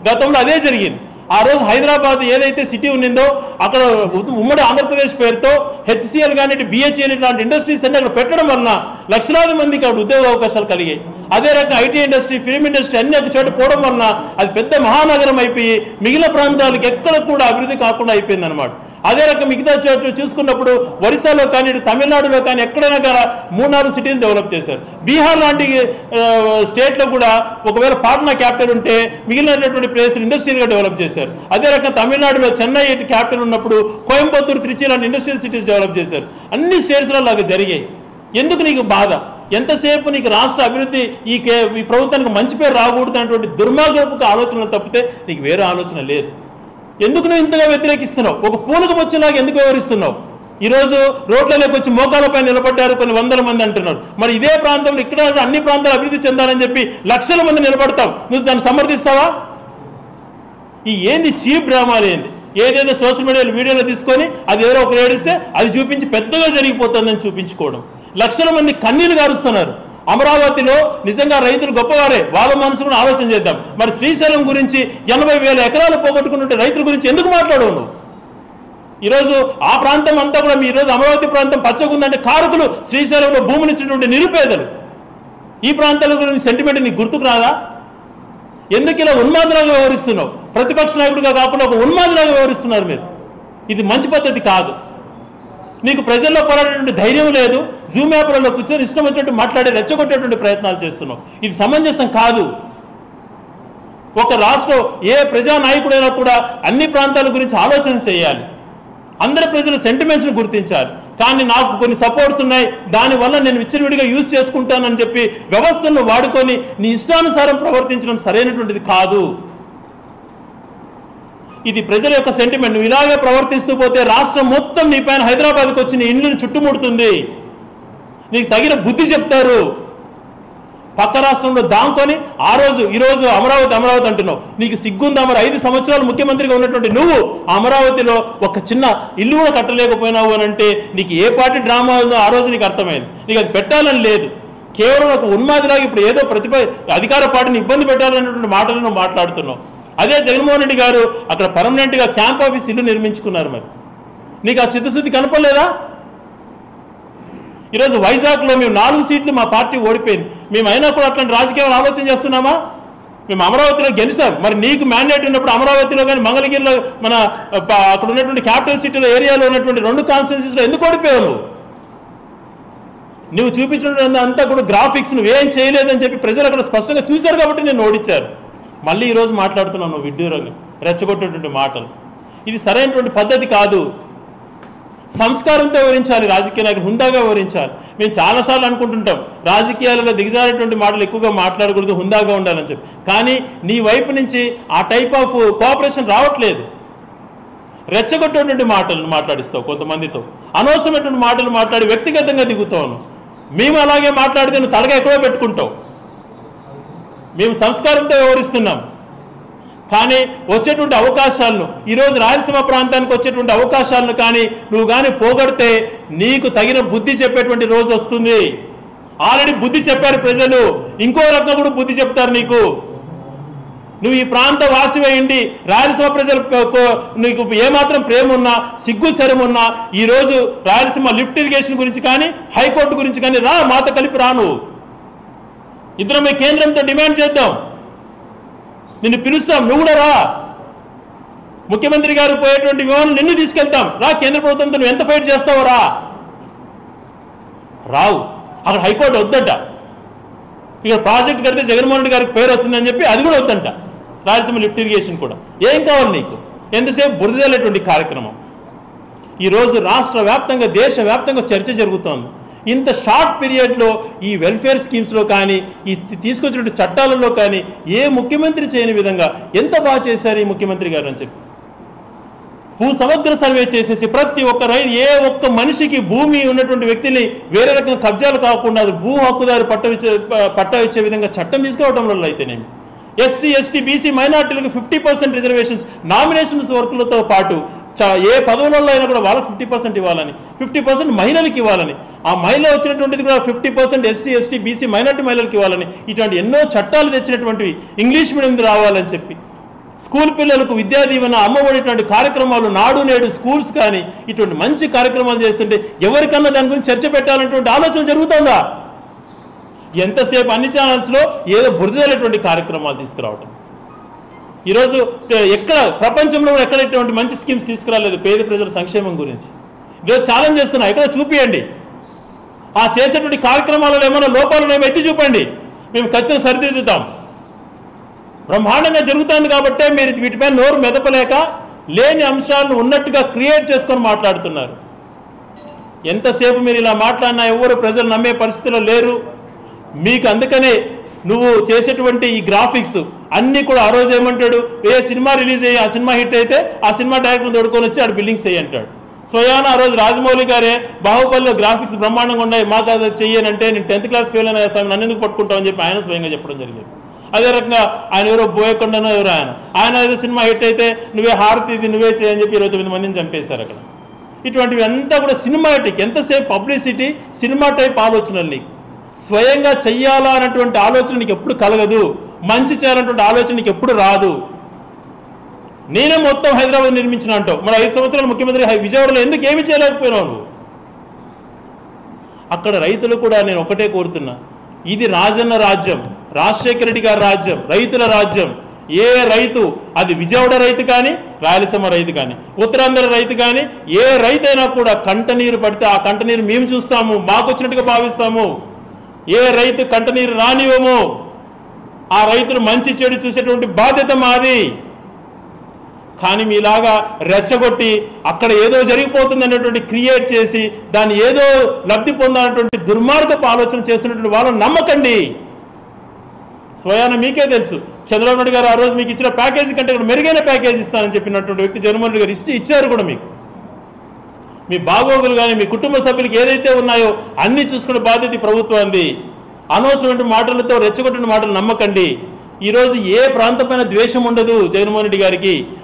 గతంలో అదే జరిగింది ఆ రోజు హైదరాబాద్ ఏదైతే సిటీ ఉన్నిందో అక్కడ ఉమ్మడి ఆంధ్రప్రదేశ్ పేరుతో హెచ్సిఎల్ కానీ బిహెచ్ఎల్ ఇలాంటి ఇండస్ట్రీస్ అన్ని అక్కడ పెట్టడం వలన లక్షలాది మందికి అక్కడ ఉద్యోగ అవకాశాలు కలిగాయి అదే రకంగా ఐటీ ఇండస్ట్రీ ఫిల్మ్ ఇండస్ట్రీ అన్ని ఒక చోట పోవడం వలన అది పెద్ద మహానగరం అయిపోయి మిగిలిన ప్రాంతాలకు ఎక్కడ కూడా అభివృద్ధి కాకుండా అయిపోయింది అనమాట అదే రకం మిగతా చోట్ల చూసుకున్నప్పుడు ఒరిస్సాలో కానీ ఇటు తమిళనాడులో కానీ ఎక్కడైనా కానీ మూడు సిటీని డెవలప్ చేశారు బీహార్ లాంటి ఆ, స్టేట్లో కూడా ఒకవేళ పాట్నా క్యాపిటల్ ఉంటే మిగిలినటువంటి ప్లేస్ ఇండస్ట్రియల్గా డెవలప్ చేశారు అదే రకంగా తమిళనాడులో చెన్నై క్యాపిటల్ ఉన్నప్పుడు కోయంబత్తూరు త్రిచి లాంటి ఇండస్ట్రియల్ సిటీస్ డెవలప్ చేశారు అన్ని స్టేట్స్లో అలాగ జరిగాయి ఎందుకు నీకు బాధ ఎంతసేపు నీకు రాష్ట్ర అభివృద్ధి ఈ కే ఈ ప్రభుత్వానికి మంచి పేరు రాకూడదు అనేటువంటి దుర్మార్గపు ఆలోచనలు తప్పితే నీకు వేరే ఆలోచన లేదు ఎందుకు నువ్వు ఇంతగా వ్యతిరేకిస్తున్నావు ఒక పూలకు వచ్చేలాగా ఎందుకు వివరిస్తున్నావు ఈరోజు రోడ్లలోకి వచ్చి మోకాలపై నిలబడ్డారు కొన్ని వందల మంది అంటున్నారు మరి ఇదే ప్రాంతంలో ఇక్కడ అన్ని ప్రాంతాలు అభివృద్ధి చెందాలని చెప్పి లక్షల మంది నిలబడతావు నువ్వు దాన్ని సమర్థిస్తావా ఈ ఏంది చీప్ డ్రామాలు ఏంది ఏదైతే సోషల్ మీడియాలో వీడియోలో తీసుకొని అది ఎవరో ఒకరు ఏడిస్తే అది చూపించి పెద్దగా జరిగిపోతుందని చూపించుకోవడం లక్షల మంది కన్నీళ్లు గారుస్తున్నారు అమరావతిలో నిజంగా రైతులు గొప్పవారే వాళ్ళ మనసు కూడా ఆలోచన చేద్దాం మరి శ్రీశైలం గురించి ఎనభై వేల ఎకరాలు పోగొట్టుకున్నట్టు రైతుల గురించి ఎందుకు మాట్లాడవు నువ్వు ఈరోజు ఆ ప్రాంతం అంతా కూడా మీ ఈరోజు అమరావతి ప్రాంతం పచ్చగుందంటే కారకులు శ్రీశైలంలో భూమిని ఇచ్చినటువంటి నిరుపేదలు ఈ ప్రాంతాల గురించి సెంటిమెంట్ నీకు గుర్తుకు రాదా ఎందుకు ఇలా ఉన్మాదులాగా వ్యవహరిస్తున్నావు ప్రతిపక్ష నాయకుడిగా కాకుండా ఒక ఉన్మాదులాగా వ్యవహరిస్తున్నారు మీరు ఇది మంచి పద్ధతి కాదు నీకు ప్రజల్లో పోరాడేటువంటి ధైర్యం లేదు జూమ్ యాప్లలో కూర్చొని ఇష్టం వచ్చినట్టు మాట్లాడి రెచ్చగొట్టేటువంటి ప్రయత్నాలు చేస్తున్నావు ఇది సమంజసం కాదు ఒక రాష్ట్రం ఏ ప్రజా నాయకుడైనా కూడా అన్ని ప్రాంతాల గురించి ఆలోచన చేయాలి అందరి ప్రజల సెంటిమెంట్స్ని గుర్తించాలి కానీ నాకు కొన్ని సపోర్ట్స్ ఉన్నాయి దానివల్ల నేను విచ్చలవిడిగా యూజ్ చేసుకుంటానని చెప్పి వ్యవస్థను వాడుకొని నీ ఇష్టానుసారం ప్రవర్తించడం సరైనటువంటిది కాదు ఇది ప్రజల యొక్క సెంటిమెంట్ నువ్వు ఇలాగే ప్రవర్తిస్తూ పోతే రాష్ట్రం మొత్తం నీ పైన హైదరాబాద్కి వచ్చి నీ ఇల్లుని చుట్టుముడుతుంది నీకు తగిన బుద్ధి చెప్తారు పక్క రాష్ట్రంలో దాంకొని ఆ రోజు ఈ రోజు అమరావతి అమరావతి అంటున్నావు నీకు సిగ్గుందా మరి ఐదు సంవత్సరాలు ముఖ్యమంత్రిగా ఉన్నటువంటి నువ్వు ఆ అమరావతిలో ఒక చిన్న ఇల్లు కూడా కట్టలేకపోయినావు అని అంటే నీకు ఏ పార్టీ డ్రామా ఉందో ఆ రోజు నీకు అర్థమైంది నీకు అది పెట్టాలని లేదు కేవలం ఒక ఉన్మాదిలాగా ఇప్పుడు ఏదో ప్రతిప అధికార పార్టీని ఇబ్బంది పెట్టాలనేటువంటి మాటలు నువ్వు మాట్లాడుతున్నావు అదే జగన్మోహన్ రెడ్డి గారు అక్కడ పర్మనెంట్గా క్యాంప్ ఆఫీస్ ఇల్లు నిర్మించుకున్నారు మరి నీకు ఆ చిత్తశుద్ధి కనపడలేదా ఈరోజు వైజాగ్లో మేము నాలుగు సీట్లు మా పార్టీ ఓడిపోయింది మేము అయినా కూడా అట్లాంటి రాజకీయాలు ఆలోచన చేస్తున్నామా మేము అమరావతిలో గెలిచాం మరి నీకు మ్యాండేట్ ఉన్నప్పుడు అమరావతిలో కానీ మంగళగిరిలో మన ప- అక్కడ ఉన్నటువంటి క్యాపిటల్ సిటీలో ఏరియాలో ఉన్నటువంటి రెండు కాన్స్టిట్యూన్సీస్లో ఎందుకు ఓడిపోయావు నువ్వు నువ్వు చూపించిన అంతా కూడా గ్రాఫిక్స్ నువ్వేం చేయలేదని చెప్పి ప్రజలు అక్కడ స్పష్టంగా చూశారు కాబట్టి నేను ఓడించారు మళ్ళీ ఈరోజు మాట్లాడుతున్నాను నువ్వు విడ్డూరంగా రెచ్చగొట్టేటువంటి మాటలు ఇది సరైనటువంటి పద్ధతి కాదు సంస్కారంతో వివరించాలి రాజకీయ నాయకులు హుందాగా వివరించాలి మేము చాలాసార్లు అనుకుంటుంటాం రాజకీయాలలో దిగజారేటువంటి మాటలు ఎక్కువగా మాట్లాడకూడదు హుందాగా ఉండాలని చెప్పి కానీ నీ వైపు నుంచి ఆ టైప్ ఆఫ్ కోఆపరేషన్ రావట్లేదు రెచ్చగొట్టేటువంటి మాటలు మాట్లాడిస్తావు కొంతమందితో అనవసరమైనటువంటి మాటలు మాట్లాడి వ్యక్తిగతంగా దిగుతావు మేము అలాగే మాట్లాడితే నువ్వు తలగా ఎక్కడో పెట్టుకుంటావు మేము సంస్కారంతో వ్యవహరిస్తున్నాం కానీ వచ్చేటువంటి అవకాశాలను ఈరోజు రాయలసీమ ప్రాంతానికి వచ్చేటువంటి అవకాశాలను కానీ నువ్వు కానీ పోగొడితే నీకు తగిన బుద్ధి చెప్పేటువంటి రోజు వస్తుంది ఆల్రెడీ బుద్ధి చెప్పారు ప్రజలు ఇంకో రకంగా కూడా బుద్ధి చెప్తారు నీకు నువ్వు ఈ ప్రాంత వాసివేయండి రాయలసీమ ప్రజలు కో- కో- నీకు ఏమాత్రం ప్రేమ ఉన్నా సిగ్గు శరం ఉన్నా ఈరోజు రాయలసీమ లిఫ్ట్ ఇరిగేషన్ గురించి కానీ హైకోర్టు గురించి కానీ రా మాతో కలిపి రాను ఇద్దరం మీ కేంద్రంతో డిమాండ్ చేద్దాం నిన్ను పిలుస్తాం నువ్వు కూడా రా ముఖ్యమంత్రి గారు పోయేటువంటి విమానం నిన్ను తీసుకెళ్తాం రా కేంద్ర ప్రభుత్వంతో నువ్వు ఎంత ఫైట్ చేస్తావో రా రావు అక్కడ హైకోర్టు వద్దంట ఇక్కడ ప్రాజెక్ట్ కడితే జగన్మోహన్ రెడ్డి గారికి పేరు వస్తుందని చెప్పి అది కూడా వద్దంట రాయలసీమ లిఫ్ట్ ఇరిగేషన్ కూడా ఏం కావాలి నీకు ఎంతసేపు బురదలేటువంటి కార్యక్రమం ఈరోజు రాష్ట్ర వ్యాప్తంగా దేశ వ్యాప్తంగా చర్చ జరుగుతోంది ఇంత షార్ట్ పీరియడ్లో ఈ వెల్ఫేర్ స్కీమ్స్లో కానీ ఈ తీ- తీసుకొచ్చినటువంటి చట్టాలలో కానీ ఏ ముఖ్యమంత్రి చేయని విధంగా ఎంత బాగా చేశారు ఈ ముఖ్యమంత్రి గారు అని చెప్పి భూ సమగ్ర సర్వే చేసేసి ప్రతి ఒక్క రై ఏ ఒక్క మనిషికి భూమి ఉన్నటువంటి వ్యక్తిని వేరే రకంగా కబ్జాలు కాకుండా అది భూ హక్కుదారు పట్ట ఇచ్చే పట్ట ఇచ్చే విధంగా చట్టం తీసుకురావడం వల్ల అయితేనేమి ఎస్సీ ఎస్టీ బీసీ మైనార్టీలకు ఫిఫ్టీ పర్సెంట్ రిజర్వేషన్స్ నామినేషన్స్ వర్కులతో పాటు చ- ఏ పదవులలో అయినా కూడా వాళ్ళకి ఫిఫ్టీ పర్సెంట్ ఇవ్వాలని ఫిఫ్టీ పర్సెంట్ మహిళలకు ఇవ్వాలని ఆ మహిళ వచ్చినటువంటిది కూడా fifty percent SC ST BC minority మహిళలకు ఇవ్వాలని ఇటువంటి ఎన్నో చట్టాలు తెచ్చినటువంటివి ఇంగ్లీష్ మీడియం రావాలని చెప్పి స్కూల్ పిల్లలకు విద్యా దీవెన అమ్మఒడిటువంటి కార్యక్రమాలు నాడు నేడు స్కూల్స్ కానీ ఇటువంటి మంచి కార్యక్రమాలు చేస్తుంటే ఎవరికన్నా దాని గురించి చర్చ పెట్టాలన్నటువంటి ఆలోచన జరుగుతుందా ఎంతసేపు అన్ని ఛానల్స్లో ఏదో బురదైనటువంటి కార్యక్రమాలు తీసుకురావటం ఈరోజు ఎక్కడ ప్రపంచంలో కూడా ఎక్కడ ఇటువంటి మంచి స్కీమ్స్ తీసుకురాలేదు పేద ప్రజల సంక్షేమం గురించి ఈరోజు ఛాలెంజ్ చేస్తున్నా ఎక్కడ చూపియండి ఆ చేసేటువంటి కార్యక్రమాలలో ఏమైనా లోపాలు మేము ఎత్తి చూపండి మేము ఖచ్చితంగా సరిదిద్దుతాం బ్రహ్మాండంగా జరుగుతుంది కాబట్టే మీరు వీటిపై నోరు మెదపలేక లేని అంశాలను ఉన్నట్టుగా క్రియేట్ చేసుకొని మాట్లాడుతున్నారు ఎంతసేపు మీరు ఇలా మాట్లాడినా ఎవరు ప్రజలు నమ్మే పరిస్థితిలో లేరు మీకు అందుకనే నువ్వు చేసేటువంటి ఈ గ్రాఫిక్స్ అన్నీ కూడా ఆ రోజు ఏమంటాడు ఏ సినిమా రిలీజ్ అయ్యి ఆ సినిమా హిట్ అయితే ఆ సినిమా డైరెక్టర్ తోడుకొని వచ్చి ఆడు బిల్డింగ్స్ చేయి అంటాడు స్వయాన ఆ రోజు రాజమౌళి గారే బాహుబలిలో గ్రాఫిక్స్ బ్రహ్మాండంగా ఉన్నాయి మాకు అది చెయ్యనంటే నేను టెన్త్ క్లాస్ ఫెయిల్ అయినా స్వామి నన్ను ఎందుకు పట్టుకుంటామని చెప్పి ఆయన స్వయంగా చెప్పడం జరిగింది అదే రకంగా ఆయన ఎవరో బోయకొండనో ఎవరో ఆయన ఆయన ఏదో సినిమా హిట్ అయితే నువ్వే హారతి ఇది నువ్వే చేయని చెప్పి ఇరవై తొమ్మిది మందిని చంపేశారు అక్కడ ఇటువంటివి అంతా కూడా సినిమాటిక్ ఎంతసేపు పబ్లిసిటీ సినిమా టైప్ ఆలోచనలు నీకు స్వయంగా చెయ్యాలా అన్నటువంటి ఆలోచన నీకు ఎప్పుడు కలగదు మంచి చేయాలన్నటువంటి ఆలోచన నీకు ఎప్పుడు రాదు నేనే మొత్తం హైదరాబాద్ నిర్మించిన అంటావు మరి ఐదు సంవత్సరాలు ముఖ్యమంత్రి హై- విజయవాడలో ఎందుకు ఏమి చేయలేకపోయినావు నువ్వు అక్కడ రైతులు కూడా నేను ఒకటే కోరుతున్నా ఇది రాజన్న రాజ్యం రాజశేఖర రెడ్డి గారి రాజ్యం రైతుల రాజ్యం ఏ రైతు అది విజయవాడ రైతు కానీ రాయలసీమ రైతు కానీ ఉత్తరాంధ్ర రైతు కానీ ఏ రైతు అయినా కూడా కంటనీరు పడితే ఆ కంటనీరు మేము చూస్తాము మాకు వచ్చినట్టుగా భావిస్తాము ఏ రైతు కంటనీరు రానివ్వము ఆ రైతులు మంచి చెడు చూసేటువంటి బాధ్యత మాది కానీ మీలాగా రెచ్చగొట్టి అక్కడ ఏదో జరిగిపోతుంది అనేటువంటి క్రియేట్ చేసి దాన్ని ఏదో లబ్ధి పొందాలన్నటువంటి దుర్మార్గపు ఆలోచన చేస్తున్నటువంటి వాళ్ళని నమ్మకండి స్వయాన మీకే తెలుసు చంద్రబాబు నాయుడు గారు ఆ రోజు మీకు ఇచ్చిన ప్యాకేజీ కంటే కూడా మెరుగైన ప్యాకేజ్ ఇస్తానని చెప్పినటువంటి వ్యక్తి జగన్మోహన్ రెడ్డి గారు ఇచ్చి ఇచ్చారు కూడా మీకు మీ బాగోగులు కానీ మీ కుటుంబ సభ్యులకి ఏదైతే ఉన్నాయో అన్ని చూసుకునే బాధ్యత ఈ ప్రభుత్వాన్ని అనవసరమైన మాటలతో రెచ్చగొట్టిన మాటలు నమ్మకండి ఈరోజు ఏ ప్రాంతమైన ద్వేషం ఉండదు జగన్మోహన్ రెడ్డి గారికి